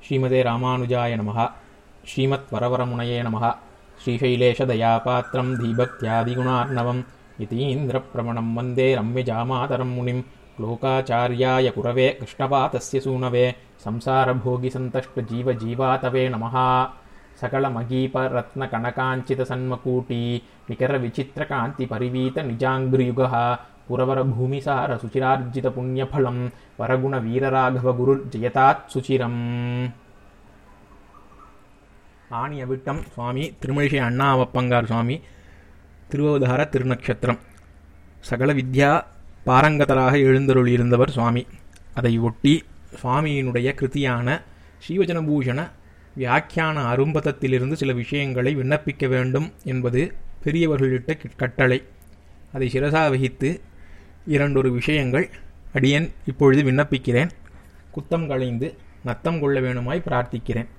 ஸ்ரீமதே ராமானுஜாய நமः ஸ்ரீமத்வரவரமுனையே நமः श्रीशैलेशदयापात्रं धीभक्त्यादिगुणार्णवं यतीन्द्रप्रमणं वन्दे रम्यजामातरं मुनिं लोकाचार्याय कुरवे कृष्णपातस्य सूनवे संसारभोगिसन्तष्टजीवजीवातवे नमः सकलमगीपरत्नकनकाञ्चितसन्मकूटी निकरविचित्रकान्तिपरिवीतनिजाङ्घ्रियुगः पुरवरभूमिसारसुचिरार्जितपुण्यफलं वरगुणवीरराघवगुरुर्जयतात् सुचिरम् ஆணி அவிட்டம் சுவாமி திருமழிசை அண்ணாவப்பங்கார் சுவாமி திருவவதார திருநக்ஷத்திரம் சகல வித்யா பாரங்கதராக எழுந்தருள் இருந்தவர் சுவாமி அதை ஒட்டி சுவாமியினுடைய கிருதியான ஸ்ரீவஜனபூஷண வியாக்கியான அரும்பதத்திலிருந்து சில விஷயங்களை விண்ணப்பிக்க வேண்டும் என்பது பெரியவர்களிட்ட கட்டளை அதை சிரசா வகித்து இரண்டொரு விஷயங்கள் அடியன் இப்பொழுது விண்ணப்பிக்கிறேன் குத்தம் களைந்து நத்தம் கொள்ள வேணுமாய் பிரார்த்திக்கிறேன்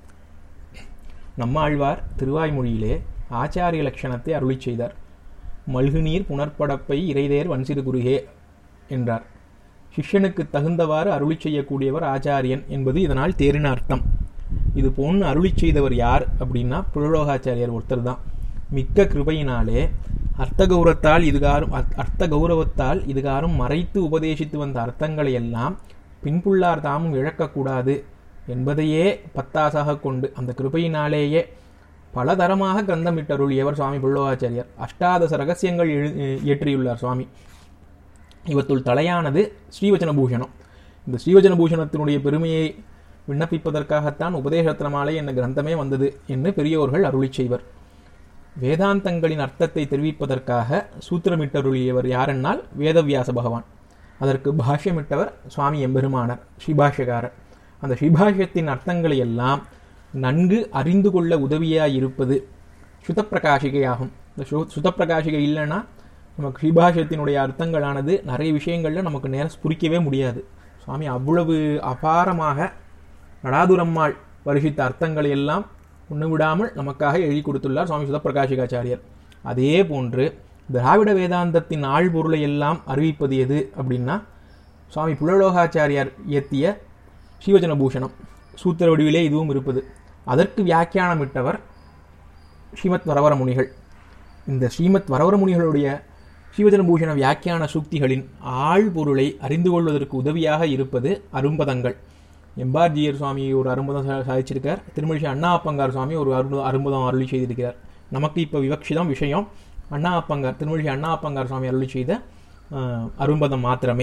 நம்மாழ்வார் திருவாய்மொழியிலே ஆச்சாரிய லட்சணத்தை அருளி செய்தார் மல்குநீர் புனர்படப்பை இறைதேர் வன்சிறு குருகே என்றார் சிஷ்யனுக்கு தகுந்தவாறு அருளி செய்யக்கூடியவர் ஆச்சாரியன் என்பது இதனால் தேறின அர்த்தம் இது போன்று அருளி செய்தவர் யார் அப்படின்னா புழலோகாச்சாரியர் ஒருத்தர் தான் மிக்க கிருபையினாலே அர்த்த கௌரவத்தால் இதுகாரும் அர்த்த கௌரவத்தால் இதுகாரும் மறைத்து உபதேசித்து வந்த அர்த்தங்களை எல்லாம் பின்புள்ளார் தாமும் இழக்கக்கூடாது என்பதையே பத்தாசாக கொண்டு அந்த கிருபையினாலேயே பலதரமாக கிரந்தமிட்டருளியவர் சுவாமி புள்ளோகாச்சாரியர் அஷ்டாதச ரகசியங்கள் எழு இயற்றியுள்ளார் சுவாமி இவற்றுள் தலையானது ஸ்ரீவச்சன பூஷணம் இந்த ஸ்ரீவச்சன பூஷணத்தினுடைய பெருமையை விண்ணப்பிப்பதற்காகத்தான் உபதேசத்திரமாலை என்ற கிரந்தமே வந்தது என்று பெரியோர்கள் அருளி செய்வர் வேதாந்தங்களின் அர்த்தத்தை தெரிவிப்பதற்காக சூத்திரமிட்டருளியவர் யாரென்னால் வேதவியாச பகவான் அதற்கு பாஷ்யமிட்டவர் சுவாமி எம்பெருமானர் ஸ்ரீபாஷ்யகாரர் அந்த ஸ்ரீபாஷ்யத்தின் அர்த்தங்களை எல்லாம் நன்கு அறிந்து கொள்ள உதவியாக இருப்பது சுதப்பிரகாஷிகையாகும் இந்த சு சுதப்பிரகாஷிகை இல்லைன்னா நமக்கு ஸ்ரீபாஷ்யத்தினுடைய அர்த்தங்களானது நிறைய விஷயங்களில் நமக்கு நேரம் புரிக்கவே முடியாது சுவாமி அவ்வளவு அபாரமாக நடாதுரம்மாள் வருஷித்த அர்த்தங்களை எல்லாம் ஒன்று விடாமல் நமக்காக எழுதி கொடுத்துள்ளார் சுவாமி சுதப்பிரகாஷிகாச்சாரியர் அதே போன்று திராவிட வேதாந்தத்தின் ஆழ்பொருளை எல்லாம் அறிவிப்பது எது அப்படின்னா சுவாமி புலலோகாச்சாரியார் இயற்றிய ஸ்ரீவச்சன பூஷணம் சூத்திர வடிவிலே இதுவும் இருப்பது அதற்கு வியாக்கியானமிட்டவர் ஸ்ரீமத் வரவர முனிகள் இந்த ஸ்ரீமத் வரவர முனிகளுடைய ஸ்ரீவச்சன பூஷண வியாக்கியான சூக்திகளின் ஆழ்பொருளை அறிந்து கொள்வதற்கு உதவியாக இருப்பது அரும்பதங்கள் எம்பார்ஜியர் சுவாமி ஒரு அரும்பதம் சாதிச்சிருக்கார் திருமழிசை அண்ணா அப்பங்கார் சுவாமி ஒரு அரு அரும்பதம் அருளி செய்திருக்கிறார் நமக்கு இப்போ விவக்ஷிதம் விஷயம் அண்ணா அப்பங்கார் திருமழிசை அண்ணா அப்பங்கார் சுவாமி அருளி செய்த அரும்பதம் மாத்திரமே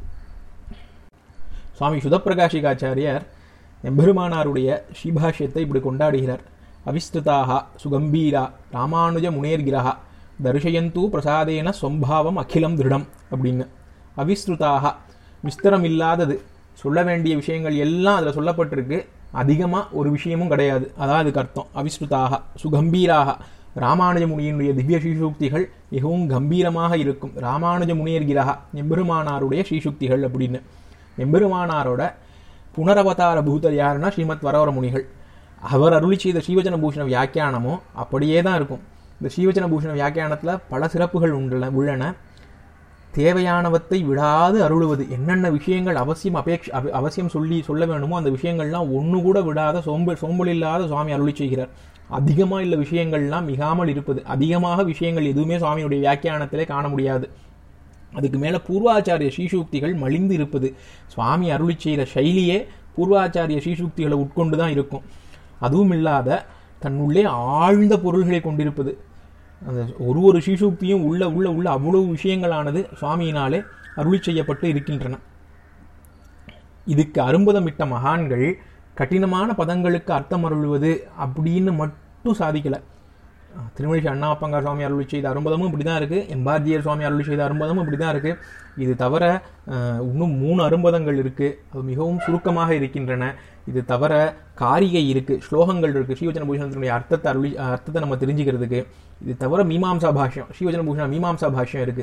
சுவாமி சுதப்பிரகாஷிகாச்சாரியர் எம்பெருமானாருடைய ஸ்ரீபாஷ்யத்தை இப்படி கொண்டாடுகிறார் அவிஸ்துதாக சுகம்பீரா ராமானுஜ முனேர்கிரகா தரிசயந்து பிரசாதேன சொம்பாவம் அகிலம் திருடம் அப்படின்னு அவிஸ்ருதாக விஸ்தரம் இல்லாதது சொல்ல வேண்டிய விஷயங்கள் எல்லாம் அதில் சொல்லப்பட்டிருக்கு அதிகமாக ஒரு விஷயமும் கிடையாது அதான் அதுக்கு அர்த்தம் அவிஸ்ருதாக சுகம்பீராக ராமானுஜ முனியினுடைய திவ்ய ஸ்ரீசூக்திகள் மிகவும் கம்பீரமாக இருக்கும் ராமானுஜ முனியர்கிரகா எம்பெருமானாருடைய ஸ்ரீசுக்திகள் அப்படின்னு எம்பெருமானாரோட புனரவதார பூதர் யாருன்னா ஸ்ரீமத் வரவர முனிகள் அவர் அருளி செய்த ஸ்ரீவச்சன பூஷண வியாக்கியானமும் அப்படியே தான் இருக்கும் இந்த ஸ்ரீவச்சன பூஷண வியாக்கியானத்தில் பல சிறப்புகள் உண்டுல உள்ளன தேவையானவத்தை விடாது அருளுவது என்னென்ன விஷயங்கள் அவசியம் அபேட்ச அவசியம் சொல்லி சொல்ல வேணுமோ அந்த விஷயங்கள்லாம் ஒன்று கூட விடாத சோம்பல் சோம்பல் இல்லாத சுவாமி அருளி செய்கிறார் அதிகமாக உள்ள விஷயங்கள்லாம் மிகாமல் இருப்பது அதிகமாக விஷயங்கள் எதுவுமே சுவாமியுடைய வியாக்கியானத்திலே காண முடியாது அதுக்கு மேலே பூர்வாச்சாரிய ஸ்ரீசூக்திகள் மலிந்து இருப்பது சுவாமி அருளி செய்த சைலியே பூர்வாச்சாரிய ஸ்ரீசூக்திகளை உட்கொண்டு தான் இருக்கும் அதுவும் இல்லாத தன்னுள்ளே ஆழ்ந்த பொருள்களை கொண்டிருப்பது அந்த ஒரு ஒரு ஸ்ரீசூக்தியும் உள்ள உள்ள உள்ள அவ்வளவு விஷயங்களானது சுவாமியினாலே அருளி செய்யப்பட்டு இருக்கின்றன இதுக்கு அரும்பதமிட்ட மகான்கள் கடினமான பதங்களுக்கு அர்த்தம் அருள்வது அப்படின்னு மட்டும் சாதிக்கலை திருமழிசை அண்ணா அப்பங்கார் சுவாமி அருளி செய்த அரும்பதமும் இப்படி தான் இருக்குது எம்பார்ஜியர் சுவாமி அருளி செய்த அரும்பதமும் இப்படி தான் இருக்குது இது தவிர இன்னும் மூணு அரும்பதங்கள் இருக்குது அது மிகவும் சுருக்கமாக இருக்கின்றன இது தவிர காரிகை இருக்குது ஸ்லோகங்கள் இருக்குது ஸ்ரீவச்சன பூஷணத்தினுடைய அர்த்தத்தை அருளி அர்த்தத்தை நம்ம தெரிஞ்சுக்கிறதுக்கு இது தவிர மீமாம்சா பாஷ்யம் ஸ்ரீவச்சன பூஷணம் மீமாம்சா பாஷ்யம் இருக்குது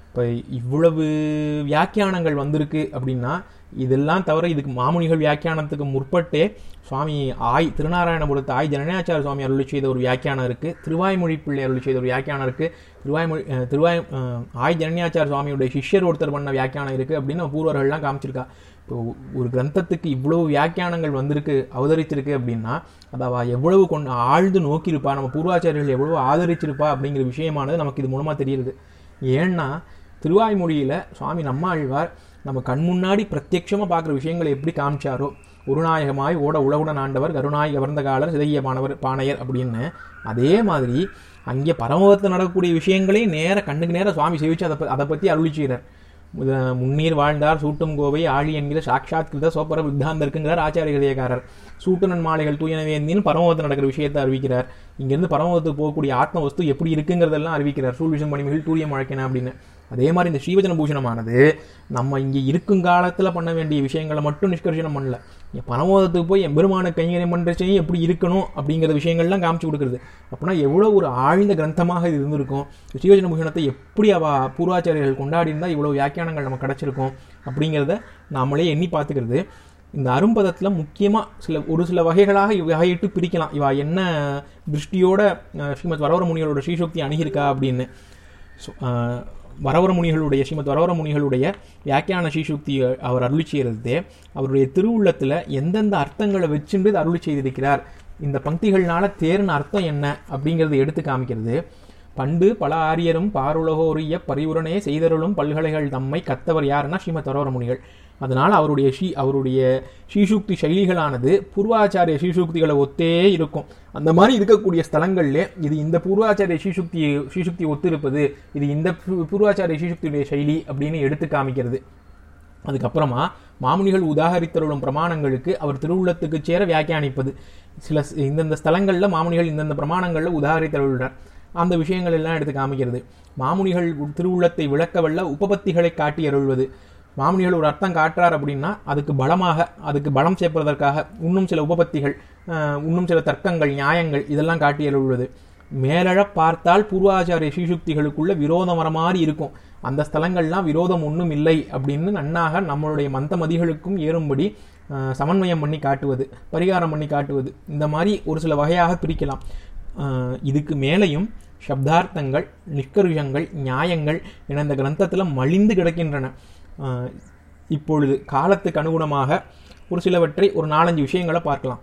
இப்போ இவ்வளவு வியாக்கியானங்கள் வந்திருக்கு அப்படின்னா இதெல்லாம் தவிர இதுக்கு மாமுனிகள் வியாக்கியானத்துக்கு முற்பட்டே சுவாமி ஆய் திருநாராயணபுரத்து ஆய் ஜனநாச்சார சுவாமி அருளி செய்த ஒரு வியாக்கியானம் இருக்கு திருவாய்மொழி பிள்ளை அருளி செய்த ஒரு வியாக்கியானம் இருக்கு திருவாய்மொழி அஹ், திருவாய் அஹ், ஆய் ஜனநாச்சார சுவாமியுடைய சிஷ்யர் ஒருத்தர் பண்ண வியாக்கியானம் இருக்கு அப்படின்னு நம்ம பூர்வர்கள்லாம் காமிச்சிருக்கா இப்போ ஒரு கிரந்தத்துக்கு இவ்வளவு வியாக்கியானங்கள் வந்திருக்கு அவதரிச்சிருக்கு அப்படின்னா அதை அவ எவ்வளவு கொண்டு ஆழ்ந்து நோக்கியிருப்பா நம்ம பூர்வாச்சாரியர்கள் எவ்வளவு ஆதரிச்சிருப்பா அப்படிங்கிற விஷயமானது நமக்கு இது மூலமா தெரியுது ஏன்னா திருவாய்மொழியில சுவாமி நம்மாழ்வார் நம்ம கண் முன்னாடி பிரத்யட்சமா பார்க்குற விஷயங்களை எப்படி காமிச்சாரோ உருநாயகமாய் ஓட உலகுடன் ஆண்டவர் கருணாய் கவர்ந்த காலர் சிதைய பாணவர் பாணையர் அப்படின்னு அதே மாதிரி அங்கே பரமபத்தில் நடக்கக்கூடிய விஷயங்களே நேர கண்ணுக்கு நேர சுவாமி சேவிச்சு அதை ப- அதை பற்றி அருளி செய்கிறார் முத- முன்னீர் வாழ்ந்தார் சூட்டும் கோவை ஆழி என்கிற சாட்சாத் கிருத சோப்பர வித்தாந்த இருக்குங்கிறார் ஆச்சாரிய ஹிருதயக்காரர் சூட்டுனன் மாலைகள் தூயனவேந்தின்னு பரமபத்தில் நடக்கிற விஷயத்தை அறிவிக்கிறார் இங்கிருந்து பரமபத்துக்கு போகக்கூடிய ஆத்ம வஸ்து எப்படி இருக்குங்கிறதெல்லாம் அறிவிக்கிறார் சூழ்விஷன் மணிமிகள் தூரியம் வழக்கின அப்படின்னு அதே மாதிரி இந்த ஸ்ரீவச்சன பூஷணமானது நம்ம இங்கே இருக்கும் காலத்தில் பண்ண வேண்டிய விஷயங்களை மட்டும் நிஷ்கர்ஷனம் பண்ணல இங்க பரமோதத்துக்கு போய் எம்பெருமான கைங்கரியம் பண்ணுறச்சையும் எப்படி இருக்கணும் அப்படிங்கிற விஷயங்கள்லாம் காமிச்சு கொடுக்குறது அப்படின்னா எவ்வளோ ஒரு ஆழ்ந்த கிரந்தமாக இது இருந்திருக்கும் ஸ்ரீவச்சன பூஷணத்தை எப்படி அவ பூர்வாச்சாரியர்கள் கொண்டாடி இருந்தால் இவ்வளோ வியாக்கியானங்கள் நமக்கு கிடைச்சிருக்கும் அப்படிங்கிறத நாமளே எண்ணி பார்த்துக்கிறது இந்த அரும்பதத்தில் முக்கியமாக சில ஒரு சில வகைகளாக இவ் வகையிட்டு பிரிக்கலாம் இவ என்ன திருஷ்டியோட அஹ், ஸ்ரீமத் வரவர முனிகளோட ஸ்ரீசக்தி அணுகியிருக்கா அப்படின்னு So, அஹ், வரவர முனிகளுடைய ஸ்ரீமத் வரவர முனிகளுடைய வியாக்கியான ஸ்ரீசுக்தி அவர் அருளி செய்கிறது அவருடைய திருவுள்ளத்தில் எந்தெந்த அர்த்தங்களை வச்சுண்டு இது அருளி செய்திருக்கிறார் இந்த பங்கிகள்னால தேர்ன அர்த்தம் என்ன அப்படிங்கிறத எடுத்து காமிக்கிறது பண்டு பல ஆரியரும் பாருலகோரிய பரிவுரனே செய்தருளும் பல்கலைகள் தம்மை கத்தவர் யாருன்னா ஸ்ரீமத் வரவர முனிகள் அதனால் அவருடைய ஸ்ரீ அவருடைய ஸ்ரீசுக்தி சைலிகளானது பூர்வாச்சாரிய ஸ்ரீசுக்திகளை ஒத்தே இருக்கும் அந்த மாதிரி இருக்கக்கூடிய ஸ்தலங்கள்ல இது இந்த பூர்வாச்சாரிய ஸ்ரீசுக்தி ஸ்ரீசுக்தி ஒத்து இருப்பது இது இந்த பூ- பூர்வாச்சாரிய ஸ்ரீசுக்தியுடைய சைலி அப்படின்னு எடுத்து காமிக்கிறது அதுக்கப்புறமா மாமுனிகள் உதாகரித்தருளும் பிரமாணங்களுக்கு அவர் திருவுள்ளத்துக்கு சேர வியாக்கியானிப்பது சில ஸ்- இந்தந்த ஸ்தலங்களில் மாமுனிகள் இந்தந்த பிரமாணங்களில் உதாகரித்தருள்ளார் அந்த விஷயங்கள் எல்லாம் எடுத்து காமிக்கிறது மாமுனிகள் உ- திருவுள்ளத்தை விளக்க வல்ல உபபத்திகளை காட்டி அருள்வது மாமுனிகள் ஒரு அர்த்தம் காட்டுறார் அப்படின்னா அதுக்கு பலமாக அதுக்கு பலம் சேர்ப்பதற்காக இன்னும் சில உபபத்திகள் அஹ், இன்னும் சில தர்க்கங்கள் நியாயங்கள் இதெல்லாம் காட்டி அருள்வது மேலழ பார்த்தால் பூர்வாச்சாரிய ஸ்ரீசுக்திகளுக்குள்ள விரோதம் வர மாதிரி இருக்கும் அந்த ஸ்தலங்கள்லாம் விரோதம் ஒன்றும் இல்லை அப்படின்னு நன்னாக நம்மளுடைய மந்த மதிகளுக்கும் ஏறும்படி அஹ், சமன்வயம் பண்ணி காட்டுவது பரிகாரம் பண்ணி காட்டுவது இந்த மாதிரி ஒரு சில வகையாக பிரிக்கலாம் அஹ், இதுக்கு மேலையும் சப்தார்த்தங்கள் நிஷ்கருஷங்கள் நியாயங்கள் என இந்த கிரந்தத்தில் மலிந்து கிடக்கின்றன அஹ், இப்பொழுது காலத்துக்கு அனுகுணமாக ஒரு சிலவற்றை ஒரு நாலஞ்சு விஷயங்களை பார்க்கலாம்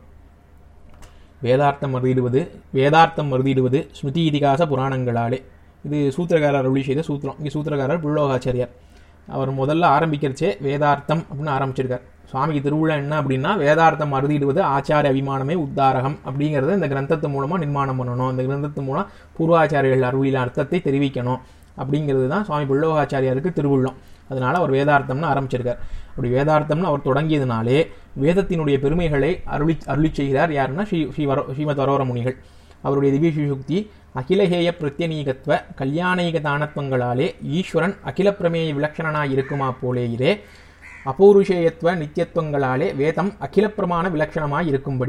வேதார்த்தம் மருதிடுவது வேதார்த்தம் மருதிடுவது ஸ்மிருதி இதிகாச புராணங்களாலே இது சூத்திரகாரர் அருளி செய்த சூத்திரம் இங்கே சூத்திரகாரர் புள்ளோகாச்சாரியார் அவர் முதல்ல ஆரம்பிக்கிறச்சே வேதார்த்தம் அப்படின்னு ஆரம்பிச்சிருக்கார் சுவாமிக்கு திருவிழா என்ன அப்படின்னா வேதார்த்தம் அறுதிடுவது ஆச்சார அபிமானமே உத்தாரகம் அப்படிங்கிறத இந்த கிரந்தத்து மூலமாக நிர்மாணம் பண்ணணும் இந்த கிரந்தத்து மூலம் பூர்வாச்சாரியர்கள் அருளில அர்த்தத்தை தெரிவிக்கணும் அப்படிங்கிறது தான் சுவாமி புள்ளோகாச்சாரியாருக்கு திருவுள்ளம் அதனால அவர் வேதார்த்தம்னு ஆரம்பிச்சிருக்கார் அப்படி வேதார்த்தம்னு அவர் தொடங்கியதுனாலே வேதத்தினுடைய பெருமைகளை அருளி அருளி செய்கிறார் யாருன்னா ஸ்ரீ ஸ்ரீ வர ஸ்ரீமத் வரவர முனிகள் அவருடைய திவ்ய சுக்தி அகிலஹேய பிரத்யநீகத்வ கல்யாணீக தானத்வங்களாலே ஈஸ்வரன் அகில பிரமேய விலட்சணனாய் இருக்குமா போலேயிரே அபௌருஷேயத்துவ நித்தியத்துவங்களாலே வேதம் அகில பிரமாண விலட்சணமாய் இருக்கும்படி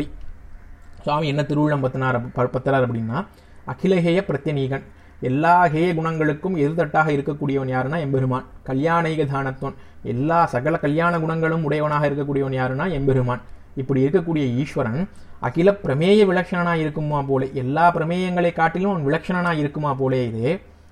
சுவாமி என்ன திருவுள்ளம் பத்தினார் அப்~ பத்துறார் அப்படின்னா அகிலஹேய பிரத்யநீகன் எல்லா ஹேய குணங்களுக்கும் எதிர்த்தட்டாக இருக்கக்கூடியவன் யாருன்னா எம்பெருமான் கல்யாணீக தானத்துவன் எல்லா சகல கல்யாண குணங்களும் உடையவனாக இருக்கக்கூடியவன் யாருன்னா எம்பெருமான் இப்படி இருக்கக்கூடிய ஈஸ்வரன் அகில பிரமேய விலட்சணனாய் இருக்குமா போலே எல்லா பிரமேயங்களை காட்டிலும் அவன் விலட்சணனாய் இருக்குமா போலே இதே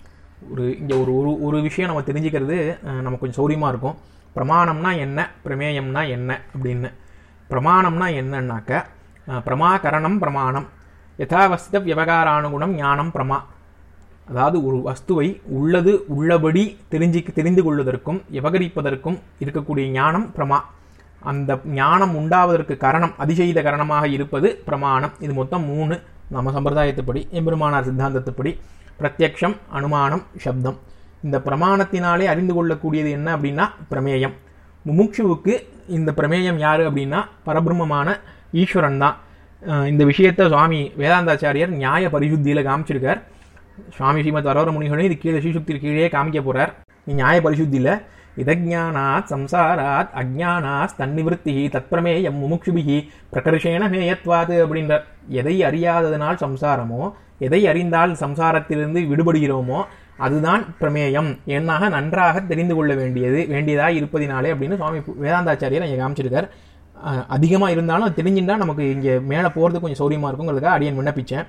ஒரு இங்கே ஒரு ஒரு ஒரு விஷயம் நம்ம தெரிஞ்சுக்கிறது அஹ், நமக்கு கொஞ்சம் சௌரியமாக இருக்கும் பிரமாணம்னா என்ன பிரமேயம்னா என்ன அப்படின்னு பிரமாணம்னா என்னன்னாக்க அஹ், பிரமாகரணம் பிரமாணம் யதாவஸ்தித விவகாரானுகுணம் ஞானம் பிரமா அதாவது ஒரு வஸ்துவை உள்ளது உள்ளபடி தெரிஞ்சு தெரிந்து கொள்வதற்கும் விவகரிப்பதற்கும் இருக்கக்கூடிய ஞானம் பிரமா அந்த ஞானம் உண்டாவதற்கு காரணம் அதிசெய்த காரணமாக இருப்பது பிரமாணம் இது மொத்தம் மூணு நம்ம சம்பிரதாயத்துப்படி எம்பெருமானார் சித்தாந்தத்துப்படி பிரத்யக்ஷம் அனுமானம் சப்தம் இந்த பிரமாணத்தினாலே அறிந்து கொள்ளக்கூடியது என்ன அப்படின்னா பிரமேயம் முமுட்சுவுக்கு இந்த பிரமேயம் யாரு அப்படின்னா பரபிரம்மமான ஈஸ்வரன் தான் அஹ் இந்த விஷயத்தை சுவாமி வேதாந்தாச்சாரியர் நியாய பரிசுத்தியில காமிச்சிருக்கார் சுவாமி ஸ்ரீமத் வரவர முனிகளும் இது கீழே ஸ்ரீசுக்தி கீழே காமிக்க போறார் ஞாய பரிசுத்தியில இதஜானாத் சம்சாராத் அஜானாத் தன்னிவருத்தி தத்பிரமேயம் முமுக்ஷுபிகி பிரகர்ஷேன மேயத்வாது அப்படின்றார் எதை அறியாததனால் சம்சாரமோ எதை அறிந்தால் சம்சாரத்திலிருந்து விடுபடுகிறோமோ அதுதான் பிரமேயம் என்னாக நன்றாக தெரிந்து கொள்ள வேண்டியது வேண்டியதாக இருப்பதினாலே அப்படின்னு சுவாமி வேதாந்தாச்சாரியர் இங்கே காமிச்சிருக்கார் அஹ், அதிகமா இருந்தாலும் அது தெரிஞ்சிருந்தா நமக்கு இங்க மேலே போறது கொஞ்சம் சௌரியமா இருக்குங்கிறதுக்காக அடியன் விண்ணப்பிச்சேன்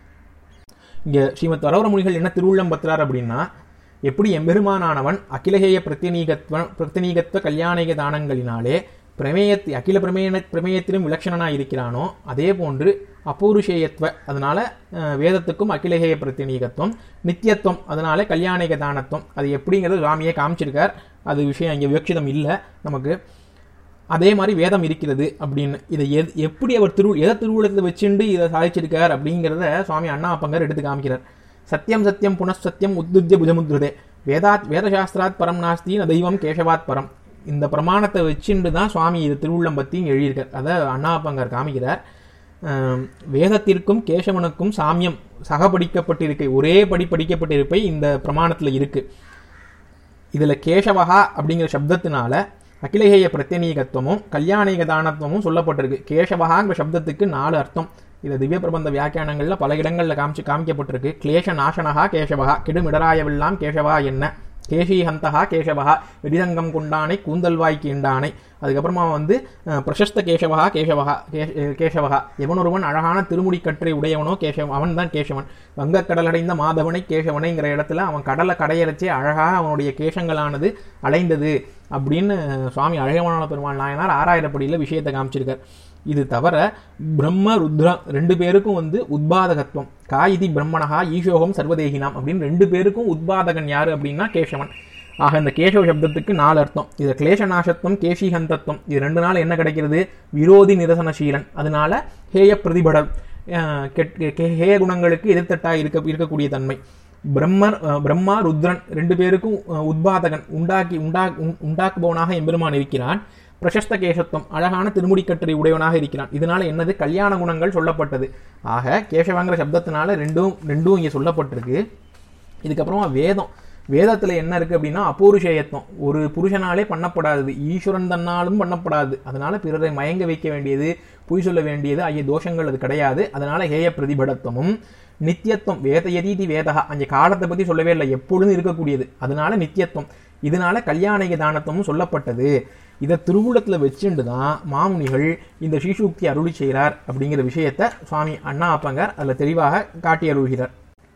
இங்க ஸ்ரீமத் வரவர முனிகள் என்ன திருவுள்ளம் பத்துறார் அப்படின்னா எப்படி எம்பெருமானானவன் அகிலகேய பிரத்தினீகத்வ பிரத்தினீகத்துவ கல்யாணிக தானங்களினாலே பிரமேயத்தை அகில பிரமேய பிரமேயத்திலும் விலட்சணனாய் இருக்கிறானோ அதே போன்று அபௌருஷேயத்துவ அதனால அஹ், வேதத்துக்கும் அகிலகேய பிரத்தினீகத்துவம் நித்தியத்துவம் அதனால கல்யாணிக தானத்துவம் அது எப்படிங்கிறது சுவாமியே காமிச்சிருக்கார் அது விஷயம் இங்கே விவக்ஷிதம் இல்லை நமக்கு அதே மாதிரி வேதம் இருக்கிறது அப்படின்னு இதை எத் எப்படி அவர் திரு எதை திருவுளத்தை வச்சுண்டு இதை சாதிச்சிருக்கார் அப்படிங்கிறத சுவாமி அண்ணா அப்பங்கர் எடுத்து காமிக்கிறார் சத்தியம் சத்தியம் புனഃசத்தியம் உத்துத்திய புஜமுத்ருதே வேதாத் வேதசாஸ்திராத் பரம் நாஸ்தி ந தெய்வம் கேசவாத் பரம் இந்த பிரமாணத்தை வச்சுண்டு தான் சுவாமி இது திருவுள்ளம் பற்றியும் எழுதியிருக்கார் அதை அண்ணா அப்பங்கர் காமிக்கிறார் ஆம், வேதத்திற்கும் கேசவனுக்கும் சாமியம் சக படிக்கப்பட்டிருக்கை ஒரே படி படிக்கப்பட்டிருப்பை இந்த பிரமாணத்தில் இருக்கு இதுல கேசவகா அப்படிங்கிற சப்தத்தினால அகிலகேய பிரத்யநீகத்துவமும் கல்யாணிக தானத்துவமும் சொல்லப்பட்டிருக்கு கேசவகாங்கிற சப்தத்துக்கு நாலு அர்த்தம் இது திவ்ய பிரபந்த வியாக்கியானங்கள்ல பல இடங்கள்ல காமிச்சு காமிக்கப்பட்டிருக்கு கிளேஷ நாசனகா கேசவகா கெடுமிடராயவெல்லாம் கேசவா என்ன கேஷீஹந்தகா கேசவகா விரிதங்கம் கொண்டானை கூந்தல்வாய் கீண்டானை அதுக்கப்புறமா வந்து அஹ், பிரசஸ்த கேசவகா கேசவகா கே- கேசவகா எவனொருவன் அழகான திருமுடி கற்றை உடையவனோ கேசவன் அவன் தான் கேசவன் வங்கக்கடலடைந்த மாதவனை கேசவனைங்கிற இடத்துல அவன் கடலை கடையரைச்சே அழகாக அவனுடைய கேசங்களானது அலைந்தது அப்படின்னு சுவாமி அழகமான பெருமாள் நாயனார் ஆறாயிரப்படியில் விஷயத்தை காமிச்சிருக்கார் இது தவிர பிரம்ம ருத்ரா ரெண்டு பேருக்கும் வந்து உத்பாதகத்துவம் காயிதி பிரம்மணஹா ஈஷோகம் சர்வதேகினாம் அப்படின்னு ரெண்டு பேருக்கும் உத்பாதகன் யாரு அப்படின்னா கேசவன் ஆக இந்த கேசவ சப்தத்துக்கு நாலு அர்த்தம் இது கிளேசநாசத்துவம் கேஷிஹந்தத்துவம் இது ரெண்டு நாள் என்ன கிடைக்கிறது விரோதி நிரசனசீலன் அதனால ஹேய பிரதிபடம் அஹ் கெட்- கே- ஹேய குணங்களுக்கு எதிர்த்தட்டா இருக்க இருக்கக்கூடிய தன்மை பிரம்மர் அஹ் பிரம்மா ருத்ரன் ரெண்டு பேருக்கும் அஹ், உத்பாதகன் உண்டாக்கி உண்டா உண்- உண்டாக்குபவனாக எம்பெருமான் இருக்கிறான் பிரசஸ்த கேசத்துவம் அழகான திருமுடிக்கட்டுரை உடையவனாக இருக்கிறான் இதனால என்னது கல்யாண குணங்கள் சொல்லப்பட்டது ஆக கேசவங்கிற சப்தத்தினால ரெண்டும் ரெண்டும் இங்கே சொல்லப்பட்டிருக்கு இதுக்கப்புறமா வேதம் வேதத்துல என்ன இருக்கு அப்படின்னா அபூருஷேயத்துவம் ஒரு புருஷனாலே பண்ணப்படாதது ஈஸ்வரன் தன்னாலும் பண்ணப்படாது அதனால பிறரை மயங்க வைக்க வேண்டியது பொய் சொல்ல வேண்டியது ஆகிய தோஷங்கள் அது கிடையாது அதனால ஹேய பிரதிபடத்துவமும் நித்தியத்துவம் வேத எதீதி வேதகா அங்கே காலத்தை பத்தி சொல்லவே இல்லை எப்பொழுதும் இருக்கக்கூடியது அதனால நித்தியத்துவம் இதனால கல்யாணிக தானத்துவமும் சொல்லப்பட்டது இதை திருவுளத்துல வச்சுண்டு தான் மாமுனிகள் இந்த ஸ்ரீசூக்தி அருளி செய்கிறார் அப்படிங்கிற விஷயத்த சுவாமி அண்ணா அப்பங்கர் அதுல தெளிவாக காட்டி அருள்கிறார்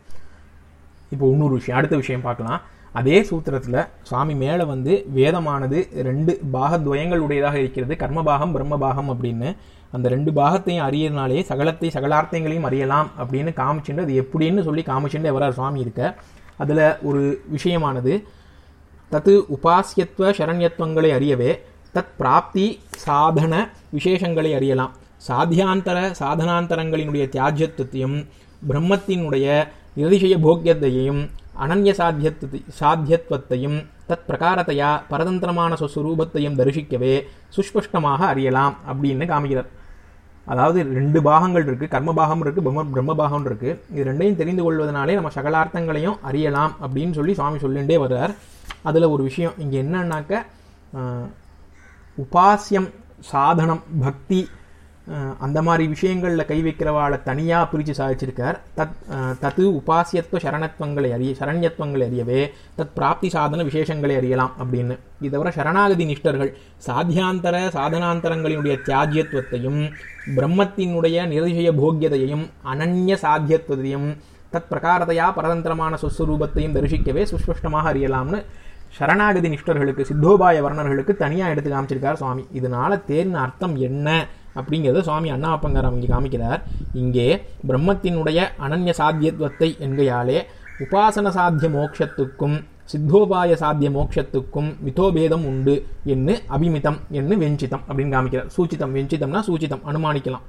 இப்போ இன்னொரு விஷயம் அடுத்த விஷயம் பார்க்கலாம் அதே சூத்திரத்துல சுவாமி மேல வந்து வேதமானது ரெண்டு பாகத்வயங்கள் உடையதாக இருக்கிறது கர்மபாகம் பிரம்மபாகம் அப்படின்னு அந்த ரெண்டு பாகத்தையும் அறியறனாலே சகலத்தை சகலார்த்தங்களையும் அறியலாம் அப்படின்னு காமிச்சுண்டு அது எப்படின்னு சொல்லி காமிச்சுண்டு வரார் சுவாமி இருக்க அதுல ஒரு விஷயமானது தத்து உபாசியத்துவ சரண்யத்துவங்களை அறியவே தத் பிராப்தி சாதன விசேஷங்களை அறியலாம் சாத்தியாந்தர சாதனாந்தரங்களினுடைய தியாஜ்யத்துவத்தையும் பிரம்மத்தினுடைய நிரதிசய போக்கியத்தையும் அனன்ய சாத்தியத்து சாத்தியத்துவத்தையும் தத் பிரகாரத்தையா பரதந்திரமான சுஸ்வரூபத்தையும் தரிசிக்கவே சுஸ்பஷ்டமாக அறியலாம் அப்படின்னு காமிக்கிறார் அதாவது ரெண்டு பாகங்கள் இருக்கு கர்ம பாகம் இருக்கு பிரம்ம பிரம்ம பாகம் இருக்கு இது ரெண்டையும் தெரிந்து கொள்வதனாலே நம்ம சகலார்த்தங்களையும் அறியலாம் அப்படின்னு சொல்லி சுவாமி சொல்லிண்டே வர்றார் அதுல ஒரு விஷயம் இங்க என்னன்னாக்க ஆஹ், உபாசியம் சாதனம் பக்தி அஹ், அந்த மாதிரி விஷயங்களில் கை வைக்கிறவாளை தனியாக பிரித்து சாதிச்சிருக்கார் தத் அஹ், தத்து உபாசியத்துவ சரணத்துவங்களை அறிய சரண்யத்துவங்களை அறியவே தத் பிராப்தி சாதன விசேஷங்களை அறியலாம் அப்படின்னு இது தவிர சரணாகதி நிஷ்டர்கள் சாத்தியாந்தர சாதனாந்தரங்களினுடைய தியாஜ்யத்துவத்தையும் பிரம்மத்தினுடைய நிரதிசய போக்கியதையும் அனன்ய சாத்தியத்துவத்தையும் தத் பிரகாரத்தையா பரதந்திரமான சுஸ்வரூபத்தையும் தரிசிக்கவே சுஸ்பஷ்டமாக அறியலாம்னு சரணாகதி நிஷ்டர்களுக்கு சித்தோபாய வர்ணர்களுக்கு தனியா எடுத்து காமிச்சிருக்கார் சுவாமி இதனால தேர்ன அர்த்தம் என்ன அப்படிங்கறத சுவாமி அண்ணாப்பங்கார் அவங்க காமிக்கிறார் இங்கே பிரம்மத்தினுடைய அனன்ய சாத்தியத்துவத்தை என்கையாலே உபாசன சாத்திய மோட்சத்துக்கும் சித்தோபாய சாத்திய மோட்சத்துக்கும் மிதோபேதம் உண்டு என்று அபிமிதம் என்று வெஞ்சிதம் அப்படின்னு காமிக்கிறார் சூச்சிதம் வெஞ்சிதம்னா சூச்சிதம் அனுமானிக்கலாம்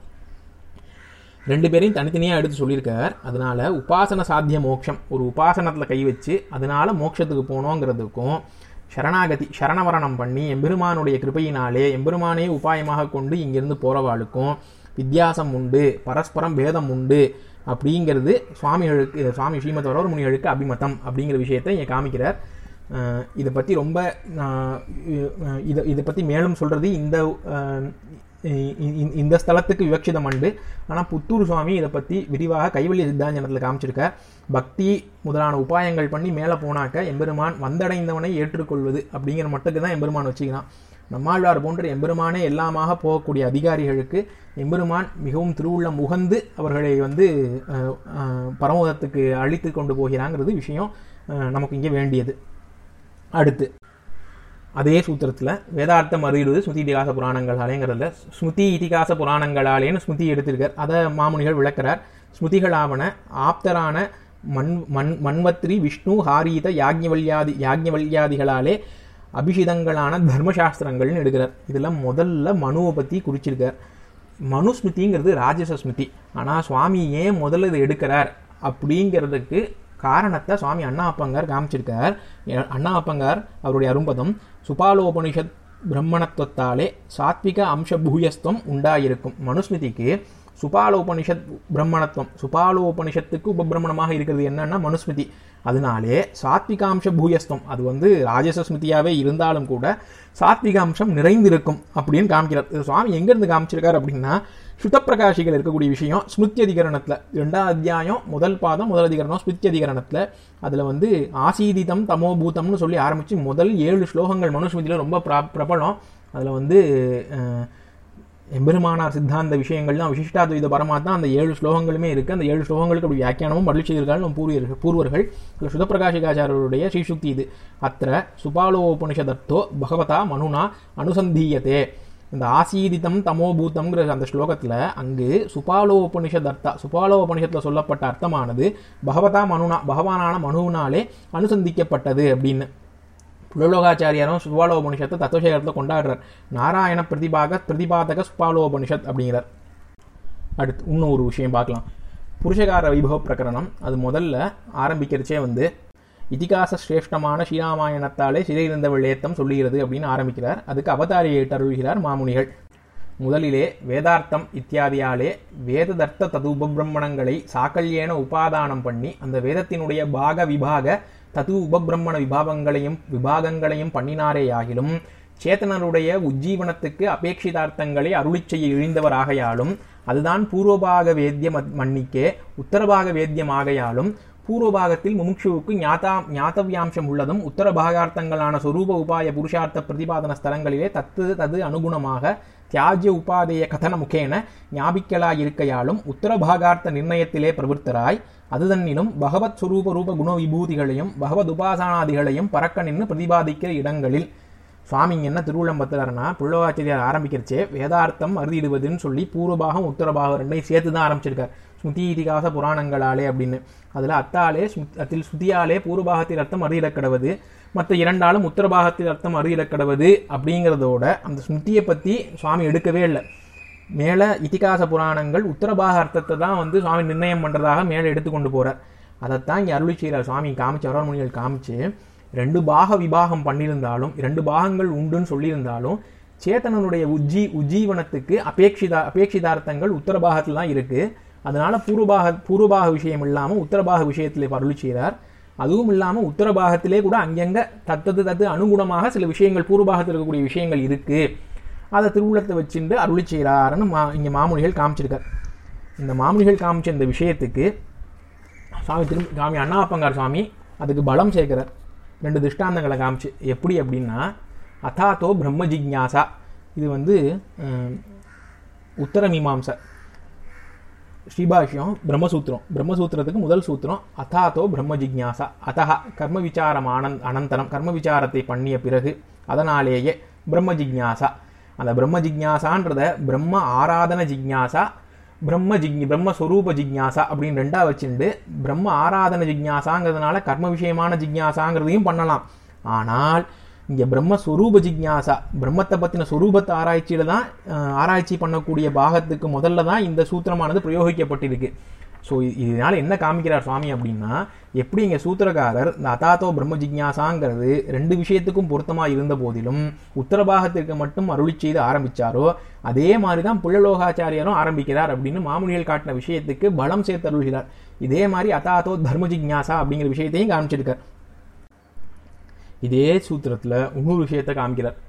ரெண்டு பேரையும் தனித்தனியாக எடுத்து சொல்லியிருக்கார் அதனால உபாசன சாத்திய மோட்சம் ஒரு உபாசனத்தில் கை வச்சு அதனால மோட்சத்துக்கு போனோங்கிறதுக்கும் சரணாகதி சரணவரணம் பண்ணி எம்பெருமானுடைய கிருபையினாலே எம்பெருமானே உபாயமாக கொண்டு இங்கிருந்து போறவாளுக்கும் வித்தியாசம் உண்டு பரஸ்பரம் பேதம் உண்டு அப்படிங்கிறது சுவாமிகளுக்கு சுவாமி ஸ்ரீமத் வரவர் முனிகளுக்கு அபிமதம் அப்படிங்கிற விஷயத்தை இங்கே காமிக்கிறார் அஹ் இதை பற்றி ரொம்ப நான் இதை இதை பற்றி மேலும் சொல்கிறது இந்த அஹ், இ- இ- இந்த ஸ்தலத்துக்கு விவக்ஷிதம் உண்டு ஆனால் புத்தூர் சுவாமி இதை பற்றி விரிவாக கைவல்ய சித்தாஞ்சனத்தில் காமிச்சிருக்க பக்தி முதலான உபாயங்கள் பண்ணி மேலே போனாக்க எம்பெருமான் வந்தடைந்தவனை ஏற்றுக்கொள்வது அப்படிங்கிற மட்டுக்கு தான் எம்பெருமான் வச்சுக்கிறான் நம்மாழ்வார் போன்ற எம்பெருமானே எல்லாமாக போகக்கூடிய அதிகாரிகளுக்கு எம்பெருமான் மிகவும் திருவுள்ளம் உகந்து அவர்களை வந்து அஹ், அஹ், பரமோதத்துக்கு அழித்து கொண்டு போகிறாங்கிறது விஷயம் அஹ், நமக்கு இங்கே வேண்டியது அடுத்து அதே சூத்திரத்தில் வேதார்த்தம் அறிவது ஸ்மிருதி இதிகாச புராணங்களாலேங்கிறதுல ஸ்மிருதி இதிகாச புராணங்களாலேன்னு ஸ்மிருதி எடுத்திருக்கார் அதை மாமுனிகள் விளக்குறார் ஸ்மிருதிகளாவன ஆப்தரான மண் மண் மன்வத்ரி விஷ்ணு ஹாரீத யாக்ஞவல்யாதி யாக்ஞவல்யாதிகளாலே அபிஷிதங்களான தர்மசாஸ்திரங்கள்னு எடுக்கிறார் இதில் முதல்ல மனுவை பற்றி குறிச்சிருக்கார் மனுஸ்மிருதிங்கிறது ராஜச ஸ்மிருதி ஆனால் சுவாமி ஏன் முதல்ல இதை எடுக்கிறார் அப்படிங்கிறதுக்கு காரணத்தை சுவாமி அண்ணா அப்பங்கார் காமிச்சிருக்கார் எ- அண்ணா அப்பங்கார் அவருடைய அரும்பதம் சுபாலோபனிஷத் பிரம்மணத்துவத்தாலே சாத்விக அம்ச பூயஸ்துவம் உண்டாயிருக்கும் மனுஸ்மிருதிக்கு சுபாலோபனிஷத் பிரம்மணத்துவம் சுபாலோபனிஷத்துக்கு உபபிரமணமாக இருக்கிறது என்னன்னா மனுஸ்மிருதி அதனாலே சாத்விகாம்ச பூயஸ்தம் அது வந்து ராஜச ஸ்மிருதியாவே இருந்தாலும் கூட சாத்விகாம்சம் நிறைந்திருக்கும் அப்படின்னு காமிக்கிறார் இது சுவாமி எங்கிருந்து காமிச்சிருக்காரு அப்படின்னா சுத்தப்பிரகாசிகள் இருக்கக்கூடிய விஷயம் ஸ்மிருதி அதிகரணத்தில் ரெண்டாம் அத்தியாயம் முதல் பாதம் முதல் அதிகரணம் ஸ்மிருதி அதிகரணத்தில் அதில் வந்து ஆசீதிதம் தமோபூதம்னு சொல்லி ஆரம்பித்து முதல் ஏழு ஸ்லோகங்கள் மனுஸ்மிருதியில் ரொம்ப பிரா பிரபலம் அதில் வந்து அஹ், எம்பெருமானார் சித்தாந்த விஷயங்கள்லாம் விசிஷ்டாத்வைத பரமாத்மா அந்த ஏழு ஸ்லோகங்களுமே இருக்கு அந்த ஏழு ஸ்லோகங்களுக்கு அப்படி வியாக்கியானமும் அருள் செய்திருக்காங்க நம்ம பூர்வீர்கள் பூர்வர்கள் அதில் சுதப்பிரகாசிகாச்சாரியருடைய ஸ்ரீசுக்தி இது அத்த சுபாலோபனிஷதத்தோ பகவதா மனுனா அனுசந்தீயத்தே இந்த ஆசீதிதம் தமோபூதம்ங்கிற அந்த ஸ்லோகத்தில் அங்கு சுபாலோபனிஷதர்த்தா சுபாலோபனிஷத்தில் சொல்லப்பட்ட அர்த்தமானது பகவதா மனுனா பகவானான மனுவினாலே அனுசந்திக்கப்பட்டது அப்படின்னு புலலோகாச்சாரியாரும் சுபாலோபனிஷத்தை தத்துவசேகரத்தில் கொண்டாடுறார் நாராயண பிரதிபாக பிரதிபாதக சுபாலோபனிஷத் அப்படிங்கிறார் அடுத்து இன்னும் ஒரு விஷயம் பார்க்கலாம் புருஷகார வைபவ பிரகரணம் அது முதல்ல ஆரம்பிக்கிறச்சே வந்து இதிகாச சிரேஷ்டமான ஸ்ரீராமாயணத்தாலே சிறையிருந்த வெள்ளேத்தம் சொல்லுகிறது அப்படின்னு ஆரம்பிக்கிறார் அதுக்கு அவதாரியை அருள்கிறார் மாமுனிகள் முதலிலே வேதார்த்தம் இத்தியாதியாலே வேததர்த்த தது உபபிரம்மணங்களை சாக்கல்யேன உபாதானம் பண்ணி அந்த வேதத்தினுடைய பாக விபாக தது உபபிரம்மண விபாகங்களையும் விபாகங்களையும் பண்ணினாரேயாகிலும் சேத்தனருடைய உஜ்ஜீவனத்துக்கு அபேட்சிதார்த்தங்களை அருளிச் செய்ய இழிந்தவராகையாலும் அதுதான் பூர்வபாக வேத்திய மத்- மன்னிக்கே உத்தரபாக வேத்தியமாகையாலும் பூர்வபாகத்தில் முமுட்சுவுக்கு ஞாதா ஞாத்தவியாம்சம் உள்ளதும் உத்தர பாகார்த்தங்களான சொரூப உபாய புருஷார்த்த பிரதிபாதன ஸ்தலங்களிலே தத்து தது அனுகுணமாக தியாஜ்ய உபாதேய கதன முகேன ஞாபிக்கலாயிருக்கையாலும் உத்தர பாகார்த்த நிர்ணயத்திலே பிரவருத்தராய் அதுதன்னிலும் பகவத் சுரூப ரூப குண விபூதிகளையும் பகவத் உபாசனாதிகளையும் பறக்க நின்று பிரதிபாதிக்கிற இடங்களில் சுவாமி இங்க என்ன திருவுள்ளம் பத்துறாருன்னா புள்ளவாச்சரியார் ஆரம்பிக்கிறச்சே வேதார்த்தம் அறுதிடுவதுன்னு சொல்லி பூர்வபாகம் உத்தரபாகம் ரெண்டையும் சேர்த்து தான் ஆரம்பிச்சிருக்கார் ஸ்மிருதி இதிகாச புராணங்களாலே அப்படின்னு அதில் அத்தாலே ஸ்மிருத்- அத்தில் ஸ்ருதியாலே பூர்வபாகத்தில் அர்த்தம் அறியிடக்கடவது மற்ற இரண்டாலும் உத்தரபாகத்தில் அர்த்தம் அறியிடக்கடவது அப்படிங்கிறதோட அந்த ஸ்மிருதியை பற்றி சுவாமி எடுக்கவே இல்லை மேலே இதிகாச புராணங்கள் உத்தரபாக அர்த்தத்தை தான் வந்து சுவாமி நிர்ணயம் பண்ணுறதாக மேலே எடுத்துக்கொண்டு போகிறார் அதைத்தான் இங்கே அருளி செய்கிறார் சுவாமி காமிச்சு அவரமுனிகள் காமிச்சு ரெண்டு பாக விபாகம் பண்ணியிருந்தாலும் இரண்டு பாகங்கள் உண்டுன்னு சொல்லியிருந்தாலும் சேத்தனனுடைய உஜ்ஜி உஜ்ஜீவனத்துக்கு அபேட்சிதா அபேட்சிதார்த்தங்கள் உத்தரபாகத்தில் தான் இருக்கு அதனால பூர்வபாக பூர்வபாக விஷயம் இல்லாமல் உத்தரபாக விஷயத்திலே அருளி செய்கிறார் அதுவும் இல்லாமல் உத்தரபாகத்திலே கூட அங்கங்க தத்தது தத்து அனுகுணமாக சில விஷயங்கள் பூர்வபாகத்தில் இருக்கக்கூடிய விஷயங்கள் இருக்கு அதை திருவுள்ளத்தை வச்சுட்டு அருளி செய்கிறாருன்னு மா இங்கே மாமுனிகள் காமிச்சிருக்கார் இந்த மாமுனிகள் காமிச்ச இந்த விஷயத்துக்கு சுவாமி திரும்பி சுவாமி அண்ணாப்பங்கார் சுவாமி அதுக்கு பலம் சேர்க்கிறார் ரெண்டு திருஷ்டாந்தங்களை காமிச்சு எப்படி அப்படின்னா அதாத்தோ பிரம்ம ஜிக்ஞாசா இது வந்து அஹ், உத்தர மீமாம்சை ஸ்ரீபாஷ்யம் பிரம்மசூத்திரம் பிரம்மசூத்திரத்துக்கு முதல் சூத்திரம் அதாத்தோ பிரம்ம ஜிக்ஞாசா அத்தஹ கர்ம விசாரம் ஆனந்த் அனந்தரம் கர்ம விசாரத்தை பண்ணிய பிறகு அதனாலேயே பிரம்ம ஜிக்ஞாசா அந்த பிரம்ம ஜிக்ஞாசான்றத பிரம்ம ஆராதன ஜிக்ஞாசா பிரம்ம ஜிக் பிரம்மஸ்வரூப ஜிக்ஞாசா அப்படின்னு ரெண்டா வச்சுண்டு பிரம்ம ஆராதன ஜிக்ஞாசாங்கிறதுனால கர்ம விஷயமான ஜிக்ஞாசாங்கிறதையும் பண்ணலாம் ஆனால் இங்க பிரம்மஸ்வரூப ஜிக்ஞாசா பிரம்மத்தை பத்தின சொரூபத்தை ஆராய்ச்சியில தான் அஹ், ஆராய்ச்சி பண்ணக்கூடிய பாகத்துக்கு முதல்ல தான் இந்த சூத்திரமானது பிரயோகிக்கப்பட்டிருக்கு ஸோ இதனால என்ன காமிக்கிறார் சுவாமி அப்படின்னா எப்படி இங்க சூத்திரக்காரர் இந்த அதாத்தோ பிரம்ம ஜிக்ஞாசாங்கிறது ரெண்டு விஷயத்துக்கும் பொருத்தமா இருந்த போதிலும் உத்தரபாகத்திற்கு மட்டும் அருளி செய்து ஆரம்பிச்சாரோ அதே மாதிரி தான் புள்ளலோகாச்சாரியரும் ஆரம்பிக்கிறார் அப்படின்னு மாமுனிகள் காட்டின விஷயத்துக்கு பலம் சேர்த்து அருள்கிறார் இதே மாதிரி அதாத்தோ தர்ம ஜிக்ஞாசா அப்படிங்கிற விஷயத்தையும் காமிச்சிருக்கார் இதே சூத்திரத்துல இன்னொரு விஷயத்தை காமிக்கிறார்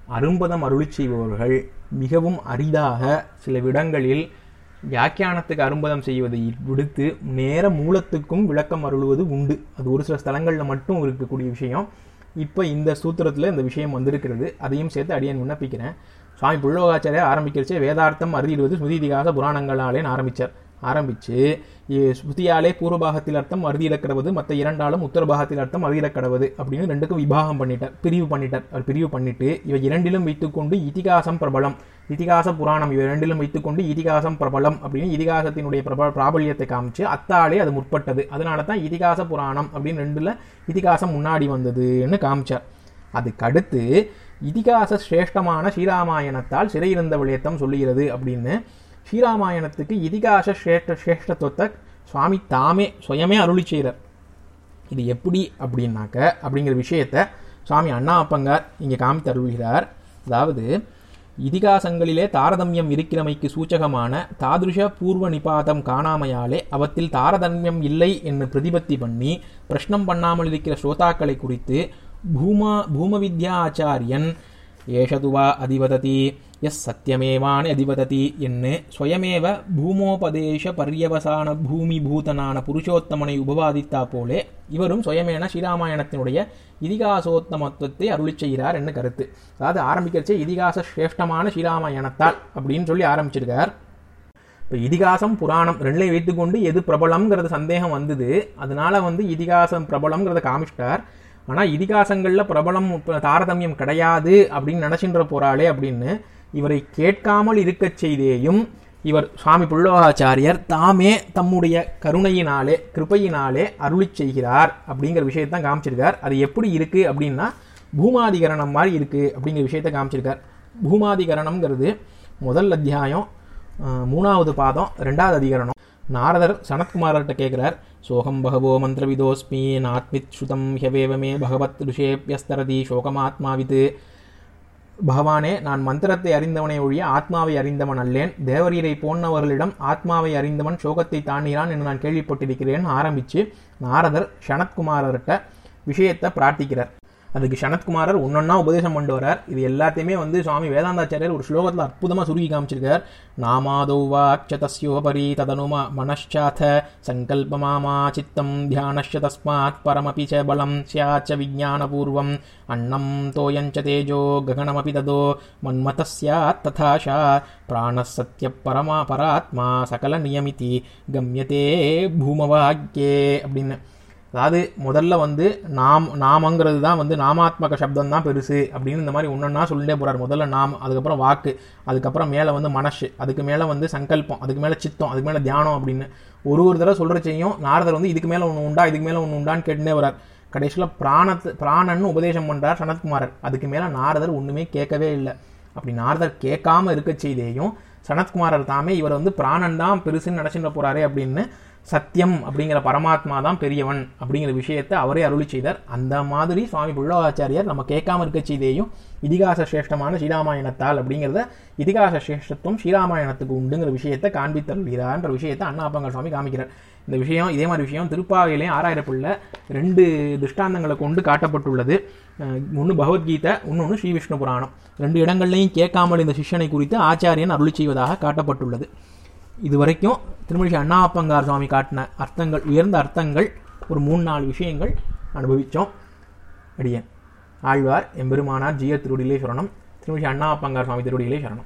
அரும்பதம் அருளி செய்பவர்கள் மிகவும் அரிதாக சில விடங்களில் வியாக்கியானத்துக்கு அரும்பதம் செய்வதை விடுத்து நேர மூலத்துக்கும் விளக்கம் அருளுவது உண்டு அது ஒரு சில ஸ்தலங்களில் மட்டும் இருக்கக்கூடிய விஷயம் இப்போ இந்த சூத்திரத்தில் இந்த விஷயம் வந்திருக்கிறது அதையும் சேர்த்து அடியேன் விண்ணப்பிக்கிறேன் சுவாமி புள்ளோகாச்சாரியார் ஆரம்பிக்கிறச்சே வேதார்த்தம் அறுதிடுவது ஸ்மிருதி இதிகாச புராணங்களாலேன்னு ஆரம்பிச்சார் ஆரம்பிச்சு இ- ஸ்ருதியாலே பூர்வபாகத்தில் அர்த்தம் அறுதியிலக்கடவது மற்ற இரண்டாலும் உத்தரபாகத்தில் அர்த்தம் அறுதியிலக்கடவது அப்படின்னு ரெண்டுக்கும் விபாகம் பண்ணிட்டார் பிரிவு பண்ணிட்டார் அவர் பிரிவு பண்ணிட்டு இவை இரண்டிலும் வைத்துக்கொண்டு இதிகாசம் பிரபலம் இதிகாச புராணம் இவை இரண்டிலும் வைத்துக்கொண்டு இதிகாசம் பிரபலம் அப்படின்னு இதிகாசத்தினுடைய பிரபல பிராபல்யத்தை காமிச்சு அத்தாலே அது முற்பட்டது அதனால தான் இதிகாச புராணம் அப்படின்னு ரெண்டுல இதிகாசம் முன்னாடி வந்ததுன்னு காமிச்சார் அதுக்கடுத்து இதிகாச சிரேஷ்டமான ஸ்ரீராமாயணத்தால் சிறையிருந்த விளையத்தம் சொல்லுகிறது அப்படின்னு ஸ்ரீராமாயணத்துக்கு இதிகாச சிரேஷ்ட சிரேஷ்டத்துவத்தை சுவாமி தாமே சுயமே அருளி செய்கிறார் இது எப்படி அப்படின்னாக்க அப்படிங்கிற விஷயத்த சுவாமி அண்ணா அப்பங்கார் இங்கே காமித்து அருள்கிறார் அதாவது இதிகாசங்களிலே தாரதமியம் இருக்கிறமைக்கு சூச்சகமான தாதுருஷ பூர்வ நிபாதம் காணாமையாலே அவத்தில் தாரதமியம் இல்லை என்று பிரதிபத்தி பண்ணி பிரஷ்னம் பண்ணாமல் இருக்கிற ஸ்ரோதாக்களை குறித்து பூமா பூமவித்யா ஆச்சாரியன் ஏஷதுவா அதிவததி எஸ் சத்தியமேவானி அதிவததி என்று ஸ்வயமேவ பூமோபதேச பர்யவசான பூமி பூதனான புருஷோத்தமனை உபவாதித்தா போலே இவரும் சுயமேன ஸ்ரீராமாயணத்தினுடைய இதிகாசோத்தமத்துவத்தை அருளிச் செய்கிறார் என்று கருத்து அதாவது ஆரம்பிக்கிறச்சே இதிகாச சிரேஷ்டமான ஸ்ரீராமாயணத்தால் அப்படின்னு சொல்லி ஆரம்பிச்சிருக்கார் இப்போ இதிகாசம் புராணம் ரெண்டுலையும் வைத்துக்கொண்டு எது பிரபலம்ங்கிறது சந்தேகம் வந்தது அதனால வந்து இதிகாசம் பிரபலம்ங்கிறத காமிச்சிட்டார் ஆனால் இதிகாசங்களில் பிரபலம் இப்ப தாரதமியம் கிடையாது அப்படின்னு நினச்சின்ற போறாளே அப்படின்னு இவரை கேட்காமல் இருக்கச் செய்தேயும் இவர் சுவாமி புள்ளோகாச்சாரியர் தாமே தம்முடைய கருணையினாலே கிருபையினாலே அருளிச் செய்கிறார் அப்படிங்கிற விஷயத்தான் காமிச்சிருக்கார் அது எப்படி இருக்கு அப்படின்னா பூமாதிகரணம் மாதிரி இருக்கு அப்படிங்கிற விஷயத்தை காமிச்சிருக்கார் பூமாதிகரணம்ங்கிறது முதல் அத்தியாயம் அஹ், மூணாவது பாதம் ரெண்டாவது அதிகரணம் நாரதர் சனத்குமாரர்கிட்ட கேட்கிறார் சோகம் பகவோ மந்திரவிதோஸ்மி நாத்மித் ஸ்ருதம் ஹ்யவேவமே பகவத் ருஷேபியஸ்தரதி சோகமாத்மாவிது பகவானே நான் மந்திரத்தை அறிந்தவனை ஒழிய ஆத்மாவை அறிந்தவன் அல்லேன் தேவரீரை போன்னவர்களிடம் ஆத்மாவை அறிந்தவன் சோகத்தை தாண்டினான் என்று நான் கேள்விப்பட்டிருக்கிறேன் ஆரம்பிச்சு நாரதர் சனத்குமாரர்கிட்ட விஷயத்தை பிரார்த்திக்கிறார் அதுக்கு சனத்குமாரர் ஒன்னொன்னா உபதேசம் பண்ணிட்டு வரார் இது எல்லாத்தையுமே வந்து சுவாமி வேதாந்தாச்சாரியர் ஒரு ஸ்லோகத்தில் அற்புதமா சுருக்கி காமிச்சிருக்கார் நாமாதௌ வாச்ச தஸ்யோபரி ததனுமா மனశ్చాథ சங்கல்பமாமா சித்தம் தியானश्च தஸ்மாத் பரமபி ச பலம் ஸ்யாச்ச விஜானபூர்வம் அன்னம் தோயஞ்ச தேஜோ ககனமபி ததோ மன்மத ஸ்யாத் ததாஷா பிராணः சத்ய பரமா பராத்மா சகல நியமிதி கம்யதே பூமவாக்கியே அப்படின்னு அதாவது முதல்ல வந்து நாம் நாமங்கிறது தான் வந்து நாமாத்மக சப்தம் தான் பெருசு அப்படின்னு இந்த மாதிரி ஒன்றொன்னா சொல்லிட்டே போறார் முதல்ல நாம் அதுக்கப்புறம் வாக்கு அதுக்கப்புறம் மேலே வந்து மனசு அதுக்கு மேலே வந்து சங்கல்பம் அதுக்கு மேலே சித்தம் அதுக்கு மேலே தியானம் அப்படின்னு ஒரு ஒரு தடவை சொல்கிற செய்யும் நாரதர் வந்து இதுக்கு மேலே ஒன்று உண்டா இதுக்கு மேலே ஒன்று உண்டான்னு கேட்டுனே வரார் கடைசியில் பிராணத்து பிராணன்னு உபதேசம் பண்ணுறார் சனத்குமாரர் அதுக்கு மேலே நாரதர் ஒன்றுமே கேட்கவே இல்லை அப்படி நாரதர் கேட்காம இருக்க செய்தேயும் சனத்குமாரர் தாமே இவர் வந்து பிராணன் தான் பெருசுன்னு நினச்சிட்டு போறாரே அப்படின்னு சத்தியம் அப்படிங்கிற பரமாத்மா தான் பெரியவன் அப்படிங்கிற விஷயத்தை அவரே அருளி செய்தார் அந்த மாதிரி சுவாமி புள்ளவாச்சாரியார் நம்ம கேட்காம இருக்க செய்தேயும் இதிகாச சிரேஷ்டமான ஸ்ரீராமாயணத்தால் அப்படிங்கிறத இதிகாச சிரேஷ்டத்துவம் ஸ்ரீராமாயணத்துக்கு உண்டுங்கிற விஷயத்தை காண்பித்தருள்கிறார்ன்ற விஷயத்தை அண்ணாப்பங்க சுவாமி காமிக்கிறார் இந்த விஷயம் இதே மாதிரி விஷயம் திருப்பாவையிலையும் ஆறாயிரப்புள்ள ரெண்டு திருஷ்டாந்தங்களை கொண்டு காட்டப்பட்டுள்ளது ஒன்று பகவத்கீதை இன்னொன்று ஸ்ரீ விஷ்ணு புராணம் ரெண்டு இடங்கள்லையும் கேட்காமல் இந்த சிஷ்யனை குறித்து ஆச்சாரியன் அருளி செய்வதாக காட்டப்பட்டுள்ளது இதுவரைக்கும் திருமணி அண்ணாப்பங்கார் சுவாமி காட்டின அர்த்தங்கள் உயர்ந்த அர்த்தங்கள் ஒரு மூணு நாலு விஷயங்கள் அனுபவித்தோம் அடியேன் ஆழ்வார் எம்பெருமானார் ஜிய திருவடியிலே சரணம் திருமணி அண்ணாப்பங்கார் சுவாமி திருவடியிலே சரணம்